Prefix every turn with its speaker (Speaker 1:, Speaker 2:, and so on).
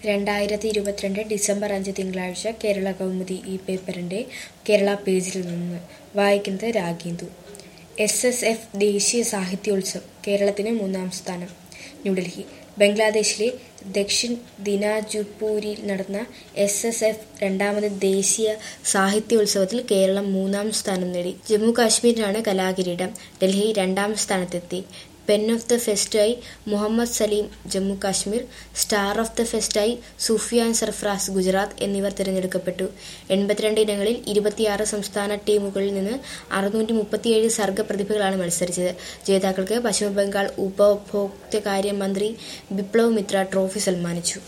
Speaker 1: രണ്ടായിരത്തി ഇരുപത്തിരണ്ട് ഡിസംബർ അഞ്ച് തിങ്കളാഴ്ച കേരള കൗമുദി ഈ പേപ്പറിൻ്റെ കേരള പേജിൽ നിന്ന് വായിക്കുന്നത് രാഗേന്ദു എസ് എസ് എഫ് ദേശീയ സാഹിത്യോത്സവ് കേരളത്തിന് മൂന്നാം സ്ഥാനം ന്യൂഡൽഹി ബംഗ്ലാദേശിലെ ദക്ഷിൺ ദിനാജുപൂരിൽ നടന്ന എസ് എസ് എഫ് രണ്ടാമത് ദേശീയ സാഹിത്യോത്സവത്തിൽ കേരളം മൂന്നാം സ്ഥാനം നേടി ജമ്മു കാശ്മീരിനാണ് കലാകിരീടം ഡൽഹി രണ്ടാം സ്ഥാനത്തെത്തി പെൻ ഓഫ് ദ ഫെസ്റ്റായി Muhammad Salim Jammu Kashmir star of the ഫെസ്റ്റായി സുഫിയാൻ സർഫ്രാസ് ഗുജറാത്ത് എന്നിവർ തിരഞ്ഞെടുക്കപ്പെട്ടു എൺപത്തിരണ്ട് ഇനങ്ങളിൽ ഇരുപത്തിയാറ് സംസ്ഥാന ടീമുകളിൽ നിന്ന് അറുന്നൂറ്റി മുപ്പത്തിയേഴ് സർഗ പ്രതിഭകളാണ് മത്സരിച്ചത് ജേതാക്കൾക്ക് പശ്ചിമബംഗാൾ ഉപഭോക്തൃകാര്യ മന്ത്രി ബിപ്ലവ് മിത്ര ട്രോഫി സമ്മാനിച്ചു